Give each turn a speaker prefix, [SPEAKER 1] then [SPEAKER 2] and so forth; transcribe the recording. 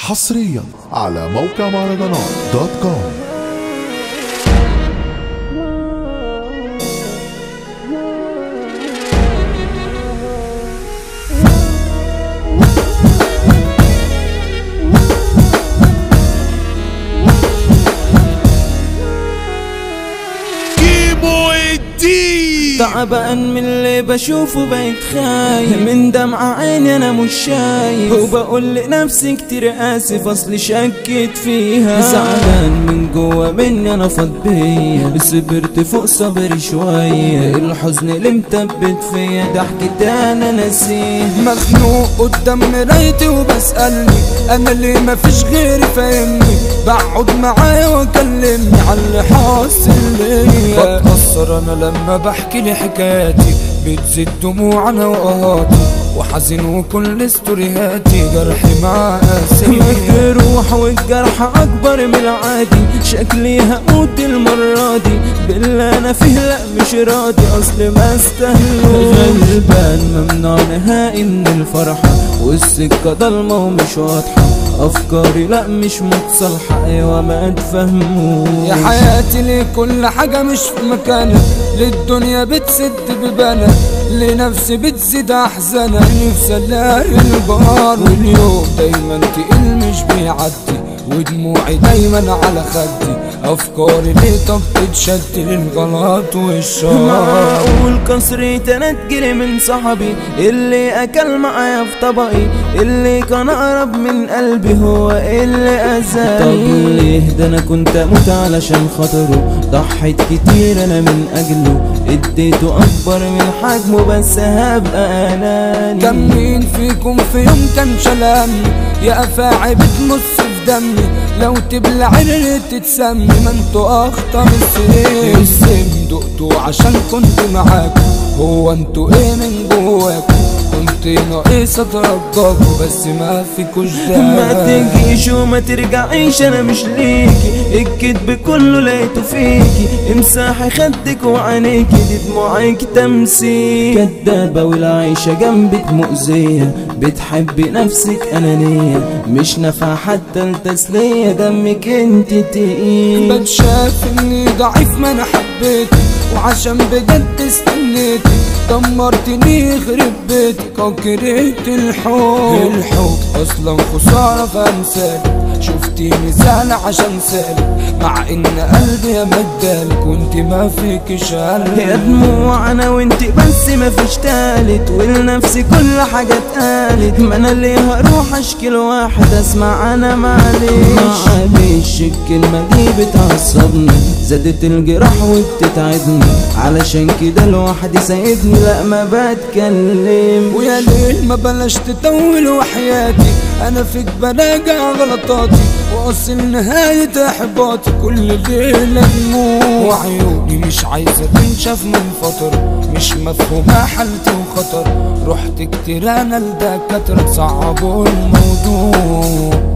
[SPEAKER 1] حصريا على موقع مهرجانات دوت كوم
[SPEAKER 2] كيمو الدين
[SPEAKER 3] تعبان من اللي بشوفه بقيت خايف من دمع عيني انا مش شايف وبقول لنفسي كتير اسف اصلي شكيت فيها زعلان من جوا مني انا فاض بيا صبرت فوق صبري شوية الحزن اللي مثبت فيا ضحكتي انا ناسيه
[SPEAKER 4] مخنوق قدام مرايتي وبسألني انا اللي مفيش غيري فاهمني بقعد معايا واكلمني على اللي حاصل ليا بتأثر انا لما بحكي لي حكاياتي بتزيد دموع انا وقهاتي وحزين وكل ستوريهاتي جرحي مع قاسي
[SPEAKER 3] مجروح والجرح اكبر من العادي شكلي هموت المرة دي بالله انا فيه لا مش راضي اصل ما استاهلوش غلبان ممنوع نهائي من الفرحة والسكة ضلمة ومش واضحة افكاري لا مش متصالحة ايوه ما تفهموش
[SPEAKER 4] يا حياتي ليه كل حاجة مش في مكانها للدنيا بتسد ببانا لنفسي بتزيد أحزانها نفسي ألاقي البار واليوم دايما تقل مش بيعدي ودموعي دايما على خدي أفكاري ليه طب تتشد للغلط والشر
[SPEAKER 3] معقول كسرت انا تجري من صاحبي اللي اكل معايا في طبقي اللي كان اقرب من قلبي هو اللي اذاني طب ليه ده انا كنت اموت علشان خاطره ضحيت كتير انا من اجله اديته اكبر من حجمه بس هبقى اناني
[SPEAKER 4] كم مين فيكم في يوم كان شلامي يا افاعي بتمص في دمي لو تبلع عيني تتسمي ما انتوا اخطر السنين السم دقتوا عشان كنت معاكم هو انتوا ايه من جواكم كنت ناقص اترجاكوا بس ما فيكوش
[SPEAKER 3] ما
[SPEAKER 4] ده
[SPEAKER 3] تجيش وما ترجعيش انا مش ليكي الكدب كله لقيته فيكي امسحي خدك وعينيكي دي دموعك تمثيل كدابة والعيشة جنبك مؤذية بتحبي نفسك انانية مش نافعة حتى التسلية دمك انت تقيل
[SPEAKER 4] بتشاف اني ضعيف ما انا حبيتك وعشان بجد استنيتك دمرتني خرب بيتك او كرهت الحب الحب اصلا خسارة في امثالك شفتيني زعل عشان سالك مع ان قلبي يا مدالك وانت ما فيكش
[SPEAKER 3] يا
[SPEAKER 4] قلب
[SPEAKER 3] دموع انا وانت بس مفيش تالت ولنفسي كل حاجة اتقالت ما انا اللي هروح اشكي لواحد اسمع انا معلش معلش الكلمة دي بتعصبني زادت الجراح وبتتعبني علشان كده لوحدي سايبني لا ما بتكلم
[SPEAKER 4] ويا ليل ما بلاش تطول وحياتي انا فيك براجع غلطاتي واصل نهاية احباطي كل ليلة دموع وعيوني مش عايزة تنشف من فترة مش مفهومة حالتي وخطر رحت كتير انا لدكاترة صعبوا الموضوع